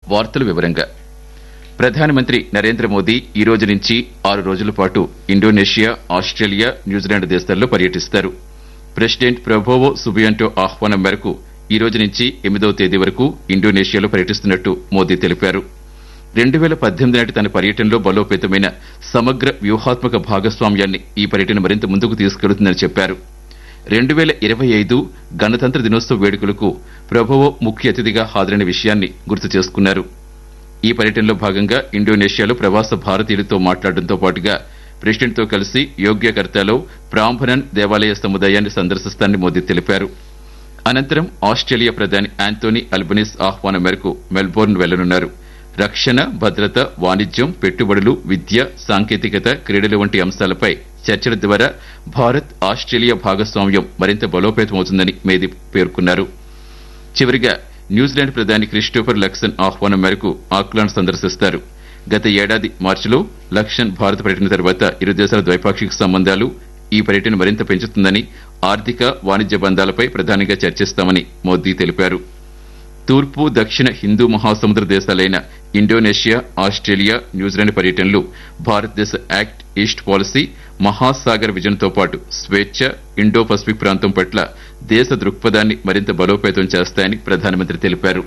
వార్తల వివరంగా ప్రధానమంత్రి నరేంద్ర మోదీ ఈ రోజు నుంచి ఆరు రోజుల పాటు ఇండోనేషియా ఆస్ట్రేలియా న్యూజిలాండ్ దేశాల్లో పర్యటిస్తారు ప్రెసిడెంట్ ప్రభోవో సుబియాంటో ఆహ్వానం మేరకు ఈ రోజు నుంచి ఎనిమిదవ తేదీ వరకు ఇండోనేషియాలో పర్యటిస్తున్నట్టు మోదీ తెలిపారు రెండు వేల పద్దెనిమిది నాటి తన పర్యటనలో బలోపేతమైన సమగ్ర వ్యూహాత్మక భాగస్వామ్యాన్ని ఈ పర్యటన మరింత ముందుకు తీసుకెళ్తుందని చెప్పారు రెండు వేల ఇరవై ఐదు గణతంత్ర దినోత్సవ వేడుకలకు ప్రభోవో ముఖ్య అతిథిగా హాజరైన విషయాన్ని గుర్తు చేసుకున్నారు ఈ పర్యటనలో భాగంగా ఇండోనేషియాలో ప్రవాస భారతీయులతో మాట్లాడడంతో పాటుగా ప్రెసిడెంట్తో కలిసి యోగ్యకర్తలో ప్రాంభనన్ దేవాలయ సముదాయాన్ని సందర్శిస్తానని మోదీ తెలిపారు అనంతరం ఆస్ట్రేలియా ప్రధాని యాంటోనీ అల్బనీస్ ఆహ్వానం మేరకు మెల్బోర్న్ వెళ్లనున్నారు రక్షణ భద్రత వాణిజ్యం పెట్టుబడులు విద్య సాంకేతికత క్రీడలు వంటి అంశాలపై చర్చల ద్వారా భారత్ ఆస్ట్రేలియా భాగస్వామ్యం మరింత బలోపేతమవుతుందని మోదీ పేర్కొన్నారు చివరిగా న్యూజిలాండ్ ప్రధాని క్రిస్టోఫర్ లక్సన్ ఆహ్వానం మేరకు ఆక్లాండ్ సందర్శిస్తారు గత ఏడాది మార్చిలో లక్సన్ భారత పర్యటన తర్వాత ఇరు దేశాల ద్వైపాక్షిక సంబంధాలు ఈ పర్యటన మరింత పెంచుతుందని ఆర్థిక వాణిజ్య బంధాలపై ప్రధానంగా చర్చిస్తామని మోదీ తెలిపారు తూర్పు దక్షిణ హిందూ మహాసముద్ర దేశాలైన ఇండోనేషియా ఆస్ట్రేలియా న్యూజిలాండ్ పర్యటనలు భారతదేశ యాక్ట్ ఈస్ట్ పాలసీ మహాసాగర్ విజన్తో పాటు స్వేచ్ఛ ఇండో పసిఫిక్ ప్రాంతం పట్ల దేశ దృక్పథాన్ని మరింత బలోపేతం చేస్తాయని ప్రధానమంత్రి తెలిపారు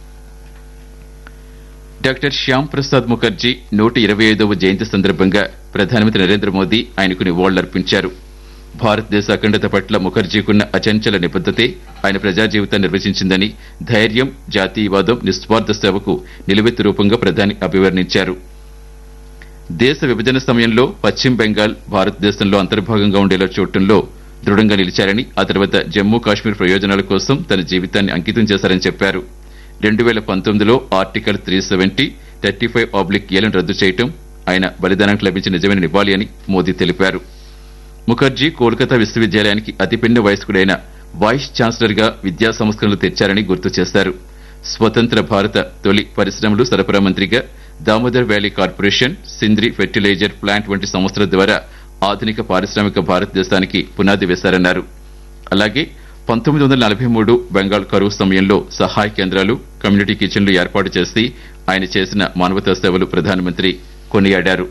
డాక్టర్ శ్యామ్ ప్రసాద్ ముఖర్జీ నూట ఇరవై ఐదవ జయంతి సందర్భంగా ప్రధానమంత్రి నరేంద్ర మోదీ ఆయనకు నివాళులర్పించారు భారతదేశ అఖండత పట్ల ముఖర్జీకున్న అచంచల నిబద్దతే ఆయన ప్రజా జీవితాన్ని నిర్వచించిందని ధైర్యం జాతీయవాదం నిస్వార్థ సేవకు నిలువెత్తు రూపంగా ప్రధాని అభివర్ణించారు దేశ విభజన సమయంలో పశ్చిమ బెంగాల్ భారతదేశంలో అంతర్భాగంగా ఉండేలా చూడటంలో దృఢంగా నిలిచారని ఆ తర్వాత జమ్మూ కాశ్మీర్ ప్రయోజనాల కోసం తన జీవితాన్ని అంకితం చేశారని చెప్పారు రెండు వేల పంతొమ్మిదిలో article three seventy thirty five oblique ఏలను రద్దు చేయటం ఆయన బలిదానానికి లభించిన నిజమైన నివాళి అని మోదీ తెలిపారు ముఖర్జీ కోల్కతా విశ్వవిద్యాలయానికి అతిపిన్న వయస్కుడైన వైస్ ఛాన్సలర్ గా విద్యా సంస్కరణలు తెచ్చారని గుర్తు చేశారు స్వతంత్ర భారత తొలి పరిశ్రమలు సరఫరా మంత్రిగా Damodar valley corporation Sindri fertiliser plant వంటి సంస్థల ద్వారా ఆధునిక పారిశ్రామిక భారతదేశానికి పునాది వేశారన్నారు అలాగే పంతొమ్మిది వందల నలభై మూడు బెంగాల్ కరువు సమయంలో సహాయ కేంద్రాలు కమ్యూనిటీ కిచెన్లు ఏర్పాటు చేసి ఆయన చేసిన మానవతా సేవలు ప్రధానమంత్రి కొనియాడారు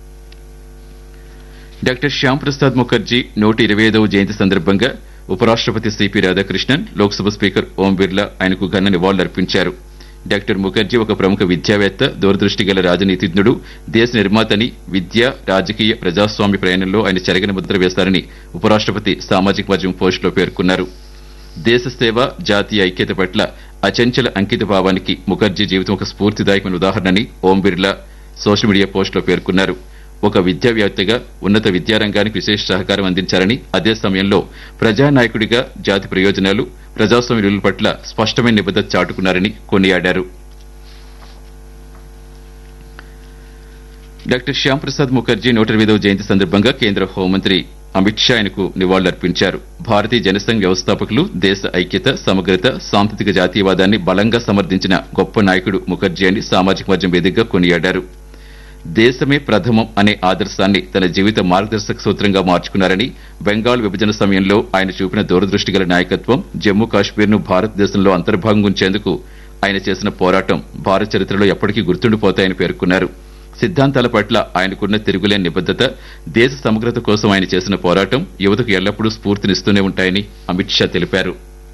డాక్టర్ శ్యామ్ ప్రసాద్ ముఖర్జీ నూట ఇరవై ఐదవ జయంతి సందర్భంగా ఉపరాష్టపతి సిపి రాధాకృష్ణన్ లోక్సభ స్పీకర్ ఓం బిర్లా ఆయనకు ఘన నివాళులర్పించారు డాక్టర్ ముఖర్జీ ఒక ప్రముఖ విద్యావేత్త దూరదృష్టి గల రాజనీతిజ్ఞుడు దేశ నిర్మాతని విద్య రాజకీయ ప్రజాస్వామ్య ప్రయాణంలో ఆయన చెరగని ముద్ర వేశారని ఉపరాష్టపతి సామాజిక మాధ్యమం పోస్టులో పేర్కొన్నారు దేశ సేవ జాతీయ ఐక్యత పట్ల అచంచల అంకిత భావానికి ముఖర్జీ జీవితం ఒక స్ఫూర్తిదాయకమైన ఉదాహరణని ఓం బిర్లా సోషల్ మీడియా పోస్టులో పేర్కొన్నారు ఒక విద్యావేత్తగా ఉన్నత విద్యారంగానికి విశేష సహకారం అందించారని అదే సమయంలో ప్రజానాయకుడిగా జాతి ప్రయోజనాలు ప్రజాస్వామ్య విలువల పట్ల స్పష్టమైన నిబద్దత చాటుకున్నారని కొనియాడారు డాక్టర్ శ్యామ్ ప్రసాద్ ముఖర్జీ నూట ఎనిమిదవ జయంతి సందర్భంగా కేంద్ర హోంమంత్రి అమిత్ షా ఆయనకు నివాళులర్పించారు భారతీయ జనసంఘ్ వ్యవస్థాపకులు దేశ ఐక్యత సమగ్రత సాంస్కృతిక జాతీయవాదాన్ని బలంగా సమర్థించిన గొప్ప నాయకుడు ముఖర్జీ అని సామాజిక మాధ్యమం వేదికగా కొనియాడారు దేశమే ప్రథమం అనే ఆదర్శాన్ని తన జీవిత మార్గదర్శక సూత్రంగా మార్చుకున్నారని బెంగాల్ విభజన సమయంలో ఆయన చూపిన దూరదృష్టి గల నాయకత్వం జమ్మూ కాశ్మీర్ను భారతదేశంలో అంతర్భాగం ఉంచేందుకు ఆయన చేసిన పోరాటం భారత చరిత్రలో ఎప్పటికీ గుర్తుండిపోతాయని పేర్కొన్నారు సిద్ధాంతాల పట్ల ఆయనకున్న తిరుగులేని నిబద్దత దేశ సమగ్రత కోసం ఆయన చేసిన పోరాటం యువతకు ఎల్లప్పుడూ స్ఫూర్తినిస్తూనే ఉంటాయని అమిత్ షా తెలిపారు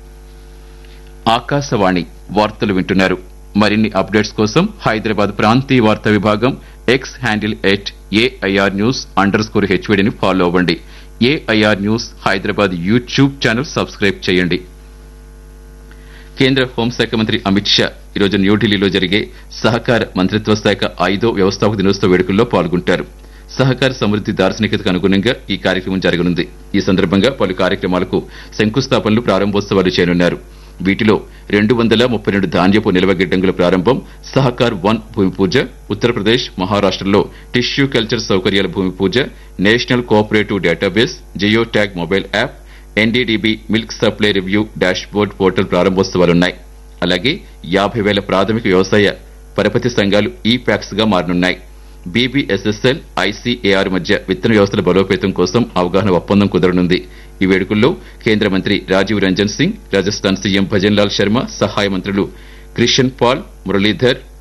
ఆకాశవాణి వార్తలు వింటున్నారు మరిన్ని అప్డేట్స్ కోసం హైదరాబాద్ ప్రాంతీయ వార్తా విభాగం X handle at AIR news underscore స్కోర్ హెచ్వీడీని ఫాలో అవ్వండి AIR news Hyderabad YouTube channel subscribe చేయండి కేంద్ర హోంశాఖ మంత్రి అమిత్ షా ఈరోజు న్యూఢిల్లీలో జరిగే సహకార మంత్రిత్వ శాఖ ఐదో వ్యవస్థాపక దినోత్సవ వేడుకల్లో పాల్గొంటారు సహకార సమృద్ది దార్శనికతకు అనుగుణంగా ఈ కార్యక్రమం జరగనుంది ఈ సందర్భంగా పలు కార్యక్రమాలకు శంకుస్థాపనలు ప్రారంభోత్సవాలు చేయనున్నారు వీటిలో రెండు వందల ముప్పై రెండు ధాన్యపు నిల్వ గిడ్డంగుల ప్రారంభం సహకార్ వన్ భూమి పూజ ఉత్తరప్రదేశ్ మహారాష్టలో టిష్యూ కల్చర్ సౌకర్యాల భూమి పూజ national cooperative database geo tag mobile app NDDB milk supply review dashboard portal ప్రారంభోత్సవాలున్నాయి అలాగే యాభై వేల ప్రాథమిక వ్యవసాయ పరపతి సంఘాలు ఈ ప్యాక్స్ గా మారనున్నాయి బీబీఎస్ఎస్ఎల్ ఐసీఏఆర్ మధ్య విత్తన వ్యవస్థల బలోపేతం కోసం అవగాహన ఒప్పందం కుదరనుంది ఈ వేడుకల్లో కేంద్ర మంత్రి రాజీవ్ రంజన్ సింగ్ రాజస్థాన్ సీఎం భజన్ లాల్ శర్మ సహాయ మంత్రులు క్రిషన్ పాల్ మురళీధర్